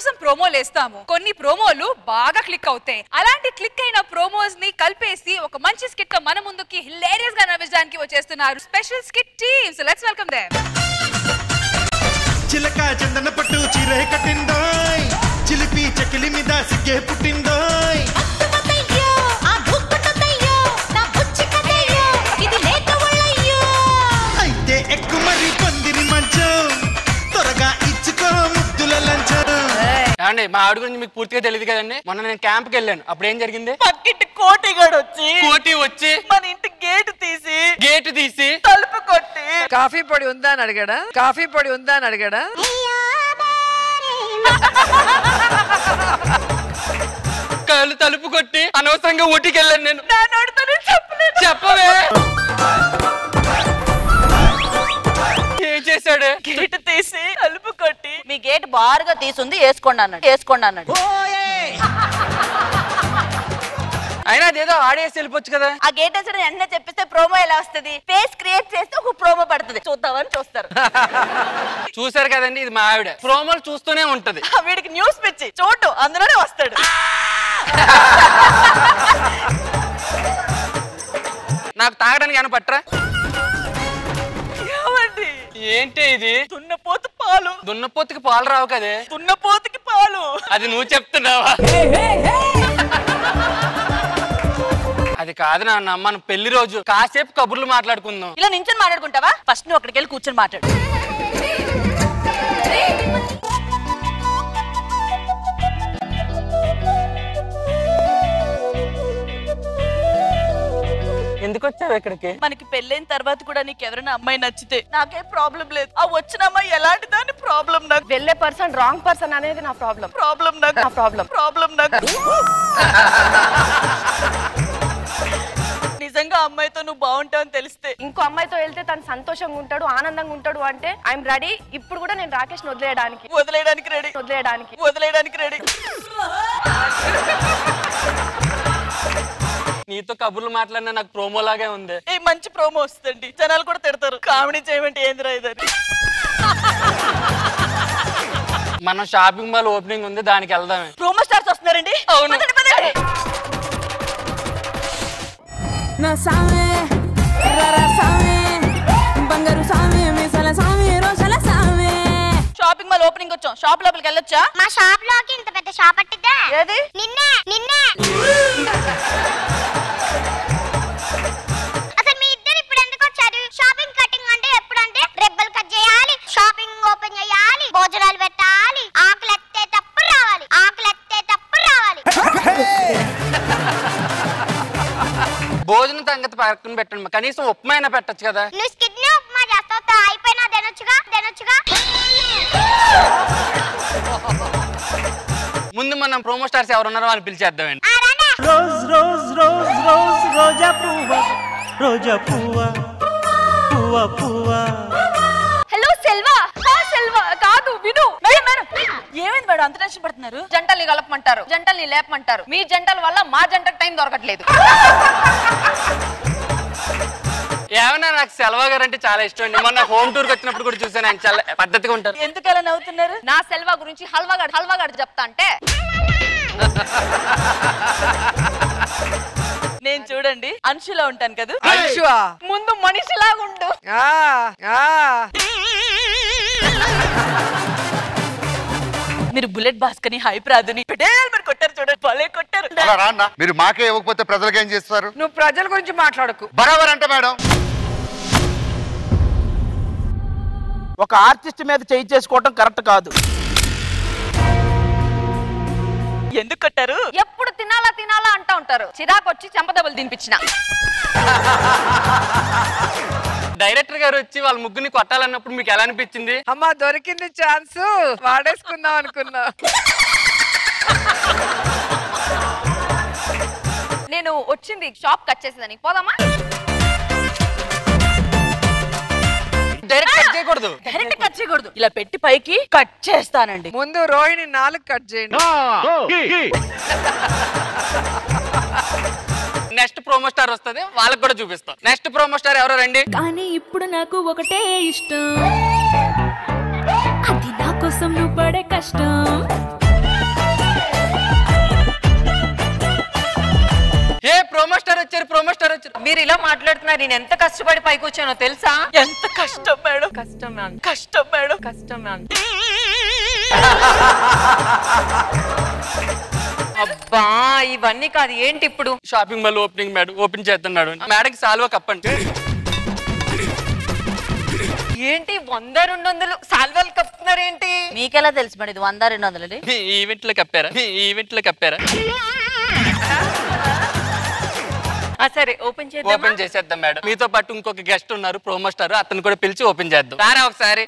కోసం ప్రోమోలు వేస్తాము కొన్ని ప్రోమోలు బాగా క్లిక్ అవుతాయి అలాంటి క్లిక్ అయిన ప్రోమోస్ ని కలిపేసి ఒక మంచి స్కిట్ తో మన ముందుకి హిలేరియస్ గా నవ్వించడానికి వచ్చేస్తున్నారు special skit teams let's welcome them చిలక చందన పట్టు చీరే కట్టిందోయ్ చిలిపి చెకిలి మీద సిగ్గే పుట్టిందోయ్ అయ్యో ఆ దుక్కుతయ్యో నా బుచ్చి కదయ్యో ఇది లేత ఒళ్ళయ్యో అయితే ఎక్కు మరి పందిరి మంచం త్వరగా ఇచ్చుకో ముద్దుల లంచం ఏమండి మా ఆవిడ గురించి మీకు పూర్తిగా తెలియదు కదండి మొన్న నేను క్యాంప్కి వెళ్ళాను అప్పుడు ఏం జరిగింది పక్కింటి కోటిగాడు వచ్చి కోటి వచ్చి మన ఇంటి గేటు తీసి గేట్ తీసి తలుపు కొట్టి కాఫీ పొడి ఉందా అని అడిగాడా కాఫీ పొడి ఉందా అని అడిగాడా కళ్ళు తలుపు కొట్టి అనవసరంగా ఊటికి వెళ్ళాను నేను నా నోటితోనే చెప్పలేదు చెప్పవే ఏం చేశాడు గేటు తీసి తలుపు కొట్టి మీ గేట్ బారుగా తీసుంది వేసుకోండి అన్నాడు వేసుకోండి అన్నాడు అయినా అదేదో ఆడేసి వెళ్ళిపోవచ్చు కదా ఆ గేట్ వేసడం వెంటనే చెప్పిస్తే ప్రోమో ఎలా వస్తుంది పేజ్ క్రియేట్ చేస్తే ఒక ప్రోమో పడుతుంది చూద్దామని చూస్తారు చూసారు కదండి ఇది మా ఆవిడ ప్రోమోలు చూస్తూనే ఉంటది వీడికి న్యూస్ పిచ్చి చూడు అందులోనే వస్తాడు నాకు తాగడానికి ఏమైనా పట్టరా ఏమండి ఏంటి ఇది దున్నపోతు పాలు దున్నపోతుకి పాలు రావు కదే దున్నపోతుకి పాలు అది నువ్వు చెప్తున్నావా అది కాదు నాన్న మన పెళ్లి రోజు కాసేపు కబుర్లు మాట్లాడుకుందాం ఇలా నించొని మాట్లాడుకుంటావా ఫస్ట్ నువ్వు అక్కడికి వెళ్ళి కూర్చొని మాట్లాడు ఎందుకు వచ్చావు ఇక్కడికి మనకి పెళ్ళైన తర్వాత కూడా నీకు ఎవరైనా అమ్మాయి నచ్చితే నాకేం ప్రాబ్లం లేదు ఆ వచ్చిన అమ్మాయి ఎలాంటి దాని ప్రాబ్లం నాకు వెళ్ళే పర్సన్ రాంగ్ పర్సన్ అనేది నా ప్రాబ్లం ప్రాబ్లం నాకు నా ప్రాబ్లం ప్రాబ్లం నాకు నిజంగా అమ్మాయితో నువ్వు బాగుంటావు అని తెలిస్తే ఇంకో అమ్మాయితో వెళ్తే తను సంతోషంగా ఉంటాడు ఆనందంగా ఉంటాడు అంటే ఐఎమ్ రెడీ ఇప్పుడు కూడా నేను రాకేష్ వదిలేయడానికి వదిలేయడానికి రెడీ వదిలేయడానికి వదిలేయడానికి రెడీ నీతో కబుర్లు మాట్లాడినా నాకు ప్రోమో లాగే ఉంది ఏ మంచి ప్రోమో వస్తుంది జనాలు కూడా తిడతారు కామెడీ చేయమంటే ఏందిరా ఇదని మనం షాపింగ్ మాల్ ఓపెనింగ్ ఉంది దానికి వెళ్దామే ప్రోమో స్టార్స్ వస్తున్నారండి అవును. పదండి, పదండి. నా సామే రర సామే బంగారు సామే మీసల సామే రోషల సామే షాపింగ్ మాల్ ఓపెనింగ్ వచ్చాం షాప్ లోపలికి వెళ్ళొచ్చా మా షాప్ లోకి ఇంత పెద్ద షాప్ అట్టిద్దా ఏది నిన్నే నిన్నే అసలు మీ ఇద్దరు ఇప్పుడు ఎందుకు వచ్చారు షాపింగ్ కటింగ్ అంటే ఎప్పుడంటే రెబ్బలు కట్ చేయాలి షాపింగ్ ఓపెన్ చేయాలి భోజనాలు పెట్టాలి ఆకులు ఎత్తే తప్పుడు రావాలి ఆకులు ఎత్తే తప్పుడు రావాలి భోజనం సంగతి పక్కన పెట్టండి కనీసం ఉప్మా అయినా పెట్టచ్చు కదా నువ్వు స్కిడ్నీ ఉప్మా చేస్తావు అయిపోయినా తినొచ్చుగా తినొచ్చుగా ముందు మనం ప్రోమో స్టార్స్ ఎవరున్నారో అని పిలిచేద్దామండి ఆ రండి రోజ్ రోజ్ రోజ్ రోజ్ రోజా పువ్వ రోజా పువ్వ పువ్వ పువ్వ హలో సెల్వా హా సెల్వా కాదు విను మేడం మేడం ఏమైంది మేడం అంత టెన్షన్ పడుతున్నారు జంటల్ని కలపమంటారు జంటల్ని లేపమంటారు మీ జంటల వల్ల మా జంటకు టైం దొరకట్లేదు ఏమన్నా నాకు సెలవా గారు అంటే చాలా ఇష్టం అండి మొన్న హోమ్ టూర్కి వచ్చినప్పుడు కూడా చూసాను ఆయన చాలా పద్ధతిగా ఉంటారు ఎందుకు అలా నవ్వుతున్నారు నా సెల్వా గురించి హల్వాగాడు హల్వాగాడు చెప్తా అంటే నేను చూడండి అంశులా ఉంటాను కదా అంశువా ముందు మనిషిలాగా ఉండు ఆ, ఆ. మీరు బుల్లెట్ భాస్కర్ని హైప్ రాదుని పెడేల్ మరి కొట్టారు చూడండి భలే కొట్టారు అలా రాన్న మీరు మాకే ఇవ్వకపోతే ప్రజలకు ఏం చేస్తారు నువ్వు ప్రజల గురించి మాట్లాడకు బరాబర్ అంటే మేడం ఒక ఆర్టిస్ట్ మీద చేయి చేసుకోవటం కరెక్ట్ కాదు ఎందుకు కొట్టారు ఎప్పుడు తినాలా తినాలా అంటా ఉంటారు చిరాకు వచ్చి చెంపదెబ్బలు తినిపించిన డైరెక్టర్ గారు వచ్చి వాళ్ళ ముగ్గురిని కొట్టాలన్నప్పుడు మీకు ఎలా అనిపించింది అమ్మా దొరికింది ఛాన్స్ వాడేసుకుందాం అనుకున్నా నేను వచ్చింది షాప్ కట్ చేసేదని పోదామా డైరెక్ట్ కట్ చేయకూడదు డైరెక్ట్ కట్ చేయకూడదు ఇలా పెట్టి పైకి కట్ చేస్తానండి ముందు రోహిణి నాలుగు కట్ చేయండి నెక్స్ట్ ప్రోమో స్టార్ వస్తుంది వాళ్ళకి కూడా చూపిస్తాం నెక్స్ట్ ప్రోమో స్టార్ ఎవరో రండి కానీ ఇప్పుడు నాకు ఒకటే ఇష్టం అది నా కోసం నువ్వు పడే కష్టం వచ్చారు ప్రోమో స్టార్ వచ్చారు మీరు ఇలా మాట్లాడుతున్నారు నేను ఎంత కష్టపడి పైకి వచ్చానో తెలుసా ఎంత కష్టం మేడం కష్టం మ్యామ్ కష్టం మేడం కష్టం మ్యామ్ అబ్బా ఇవన్నీ కాదు ఏంటి ఇప్పుడు shopping mall opening madam open చేస్తున్నాడు మేడంకి సాల్వా కప్పండి ఏంటి వంద రెండు వందలు సాల్వాలు కప్పుతున్నారు ఏంటి మీకెలా తెలుసు మేడం ఇది వంద రెండు వందలది మీ ఈవెంట్ లో కప్పారా మీ ఈవెంట్ లో కప్పారా ఆ, సరే ఓపెన్ చేద్దామా ఓపెన్ చేసేద్దాం మేడం మీతో పాటు ఇంకొక గెస్ట్ ఉన్నారు ప్రోమో స్టార్ అతను కూడా పిలిచి ఓపెన్ చేద్దాం రారా ఒకసారి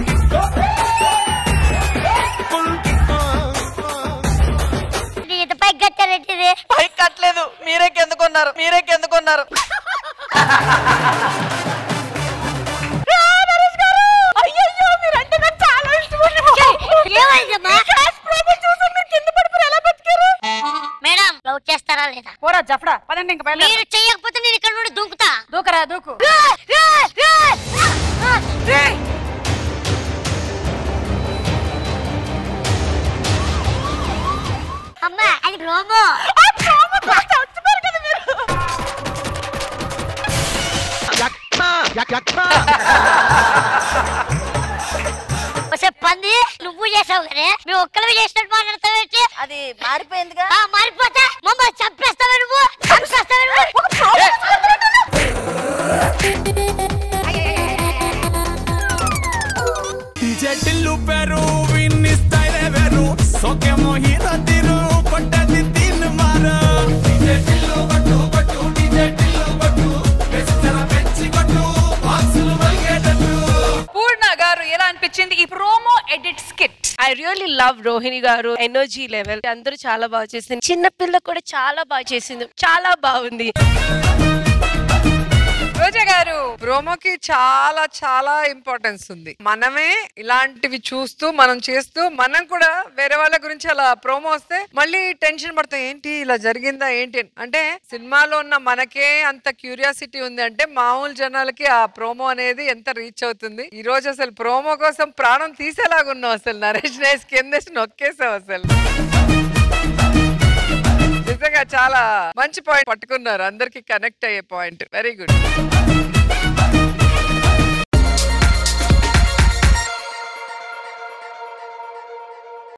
ఇది పై గట్టారెట్టిది పైకి కట్టలేదు మీరే కిందకున్నారు మీరే కిందకున్నారు అయ్యయ్యో మీరంటే నాకు చాలా ఇష్టం అండి బాబు. ఏమైందమ్మా ఈ క్రాష్ ప్రోమో చూసి మీరు కింద పడిపోయి ఎలా బతికారు మేడం లవ్ చేస్తారా లేదా పోరా జఫడా పదండి ఇంకా మీరు చెయ్యకపోతే నేను ఇక్కడ నుండి దూకుతా దూకరా దూకు అమ్మా అది రోమో వచ్చే పంది నువ్వు చేసావు కదే మేము ఒక్కలవి చేసినట్టు మాట్లాడతావు అది మారిపోయిందిగా మారిపోతా మమ్మ చంపేస్తావా నువ్వు చంపేస్తావా నువ్వు DJ టిల్లు పేరు విన్ని స్టైల్ వేరు సోకేమో హీరో తీరు కొట్టది తిన్ మారు DJ టిల్లు కొట్టు కొట్టు DJ టిల్లు కొట్టు వెచ్చర పెంచి కొట్టు బాక్సులు మలిగేటట్టు పూర్ణ గారు ఎలా అనిపించింది ఈ promo edit skit I really love Rohini garu energy level అందరూ చాలా బాగా చేసింది చిన్న పిల్ల కూడా చాలా బాగా చేసింది చాలా బాగుంది రోజా గారు ప్రోమోకి చాలా చాలా ఇంపార్టెన్స్ ఉంది మనమే ఇలాంటివి చూస్తూ మనం చేస్తూ మనం కూడా వేరే వాళ్ళ గురించి అలా ప్రోమో వస్తే మళ్ళీ టెన్షన్ పడతాం ఏంటి ఇలా జరిగిందా ఏంటి అని. అంటే సినిమాలో ఉన్న మనకే అంత క్యూరియాసిటీ ఉంది అంటే మామూలు జనాలకి ఆ ప్రోమో అనేది ఎంత రీచ్ అవుతుంది ఈ రోజు అసలు ప్రోమో కోసం ప్రాణం తీసేలాగున్నావు అసలు నరేష్ నైస్ కిందేసి నొక్కేసావు అసలు నిజంగా చాలా మంచి పాయింట్ పట్టుకున్నారు అందరికి కనెక్ట్ అయ్యే పాయింట్ వెరీ గుడ్